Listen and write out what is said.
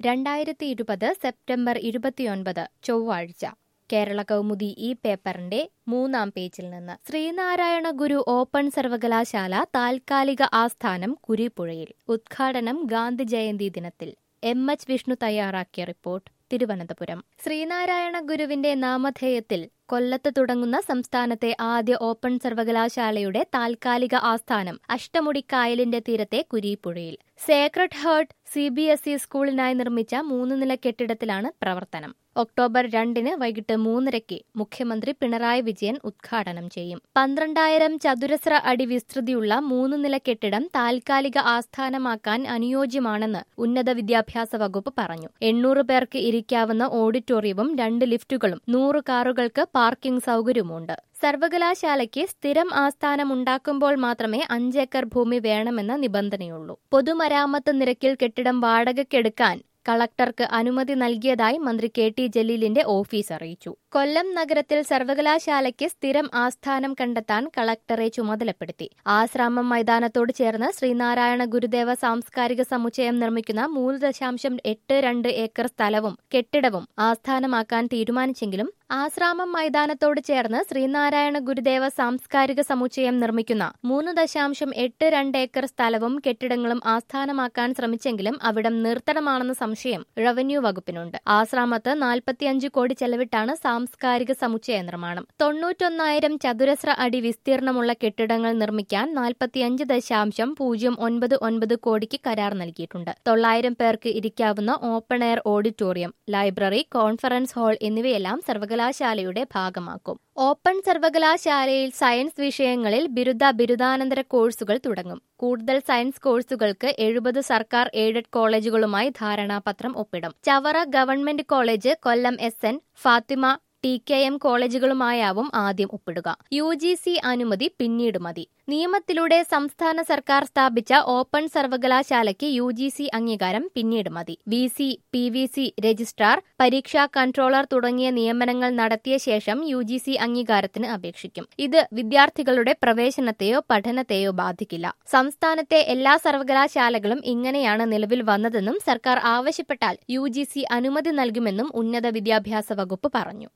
രണ്ടായിരത്തി ഇരുപത് സെപ്റ്റംബർ ഇരുപത്തിയൊൻപത് ചൊവ്വാഴ്ച കേരള കൗമുദി ഈ പേപ്പറിന്റെ മൂന്നാം പേജിൽ നിന്ന് ശ്രീനാരായണ ഗുരു ഓപ്പൺ സർവകലാശാല താൽക്കാലിക ആസ്ഥാനം കുരിപ്പുഴയിൽ ഉദ്ഘാടനം ഗാന്ധി ജയന്തി ദിനത്തിൽ എം എച്ച് വിഷ്ണു തയ്യാറാക്കിയ റിപ്പോർട്ട് തിരുവനന്തപുരം ശ്രീനാരായണ ഗുരുവിന്റെ നാമധേയത്തിൽ കൊല്ലത്ത് തുടങ്ങുന്ന സംസ്ഥാനത്തെ ആദ്യ ഓപ്പൺ സർവകലാശാലയുടെ താൽക്കാലിക ആസ്ഥാനം അഷ്ടമുടിക്കായലിന്റെ തീരത്തെ കുരീപ്പുഴയിൽ sacred heart C B S E സ്കൂളിനായി നിർമ്മിച്ച മൂന്ന് നില കെട്ടിടത്തിലാണ് പ്രവർത്തനം ഒക്ടോബർ രണ്ടിന് വൈകിട്ട് മൂന്നരയ്ക്ക് മുഖ്യമന്ത്രി പിണറായി വിജയൻ ഉദ്ഘാടനം ചെയ്യും പന്ത്രണ്ടായിരം ചതുരശ്ര അടി വിസ്തൃതിയുള്ള മൂന്ന് നില കെട്ടിടം താൽക്കാലിക ആസ്ഥാനമാക്കാൻ അനുയോജ്യമാണെന്ന് ഉന്നത വിദ്യാഭ്യാസ വകുപ്പ് പറഞ്ഞു എണ്ണൂറ് പേർക്ക് ഇരിക്കാവുന്ന ഓഡിറ്റോറിയവും രണ്ട് ലിഫ്റ്റുകളും നൂറ് കാറുകൾക്ക് പാർക്കിംഗ് സൗകര്യവുമുണ്ട് സർവകലാശാലയ്ക്ക് സ്ഥിരം ആസ്ഥാനം ഉണ്ടാക്കുമ്പോൾ മാത്രമേ അഞ്ചേക്കർ ഭൂമി വേണമെന്ന നിബന്ധനയുള്ളൂ പൊതുമരാമത്ത് നിരക്കിൽ കെട്ടിടം വാടകയ്ക്കെടുക്കാൻ കളക്ടർക്ക് അനുമതി നൽകിയതായി മന്ത്രി കെ ടി ജലീലിന്റെ ഓഫീസ് അറിയിച്ചു കൊല്ലം നഗരത്തിൽ സർവകലാശാലയ്ക്ക് സ്ഥിരം ആസ്ഥാനം കണ്ടെത്താൻ കളക്ടറെ ചുമതലപ്പെടുത്തി ആശ്രാമം മൈതാനത്തോട് ചേർന്ന് ശ്രീനാരായണ ഗുരുദേവ സാംസ്കാരിക സമുച്ചയം നിർമ്മിക്കുന്ന മൂന്ന് ദശാംശം എട്ട് രണ്ട് ഏക്കർ സ്ഥലവും കെട്ടിടവും ആസ്ഥാനമാക്കാൻ തീരുമാനിച്ചെങ്കിലും ആശ്രാമം മൈതാനത്തോട് ചേർന്ന് ശ്രീനാരായണ ഗുരുദേവ സാംസ്കാരിക സമുച്ചയം നിർമ്മിക്കുന്ന മൂന്ന് ദശാംശം എട്ട് രണ്ട് ഏക്കർ സ്ഥലവും കെട്ടിടങ്ങളും ആസ്ഥാനമാക്കാൻ ശ്രമിച്ചെങ്കിലും അവിടം നിർത്തണമാണെന്ന സംശയം റവന്യൂ വകുപ്പിനുണ്ട് ആശ്രാമത്ത് നാൽപ്പത്തിയഞ്ച് കോടി ചെലവിട്ടാണ് സാംസ്കാരിക സമുച്ചയ നിർമ്മാണം തൊണ്ണൂറ്റൊന്നായിരം ചതുരശ്ര അടി വിസ്തീർണമുള്ള കെട്ടിടങ്ങൾ നിർമ്മിക്കാൻ നാൽപ്പത്തിയഞ്ച് ദശാംശം പൂജ്യം ഒൻപത് ഒൻപത് കോടിക്ക് കരാർ നൽകിയിട്ടുണ്ട് തൊള്ളായിരം പേർക്ക് ഇരിക്കാവുന്ന open air auditorium library conference hall എന്നിവയെല്ലാം സർവകലാശാലയുടെ ഭാഗമാക്കും ഓപ്പൺ സർവകലാശാലയിൽ സയൻസ് വിഷയങ്ങളിൽ ബിരുദ ബിരുദാനന്തര കോഴ്സുകൾ തുടങ്ങും കൂടുതൽ സയൻസ് കോഴ്സുകൾക്ക് എഴുപത് സർക്കാർ എയ്ഡഡ് കോളേജുകളുമായി ധാരണാപത്രം ഒപ്പിടും Chavara government college Kollam S N Fathima T K M കോളേജുകളുമായാവും ആദ്യം ഒപ്പിടുക യു ജി സി അനുമതി പിന്നീട് മതി നിയമത്തിലൂടെ സംസ്ഥാന സർക്കാർ സ്ഥാപിച്ച ഓപ്പൺ സർവകലാശാലയ്ക്ക് യു ജി സി അംഗീകാരം പിന്നീട് മതി V C P V C registrar പരീക്ഷാ കൺട്രോളർ തുടങ്ങിയ നിയമനങ്ങൾ നടത്തിയ ശേഷം യു ജി സി അംഗീകാരത്തിന് അപേക്ഷിക്കും ഇത് വിദ്യാർത്ഥികളുടെ പ്രവേശനത്തെയോ പഠനത്തെയോ ബാധിക്കില്ല സംസ്ഥാനത്തെ എല്ലാ സർവകലാശാലകളും ഇങ്ങനെയാണ് നിലവിൽ വന്നതെന്നും സർക്കാർ ആവശ്യപ്പെട്ടാൽ യു ജി സി അനുമതി നൽകുമെന്നും ഉന്നത വിദ്യാഭ്യാസ വകുപ്പ് പറഞ്ഞു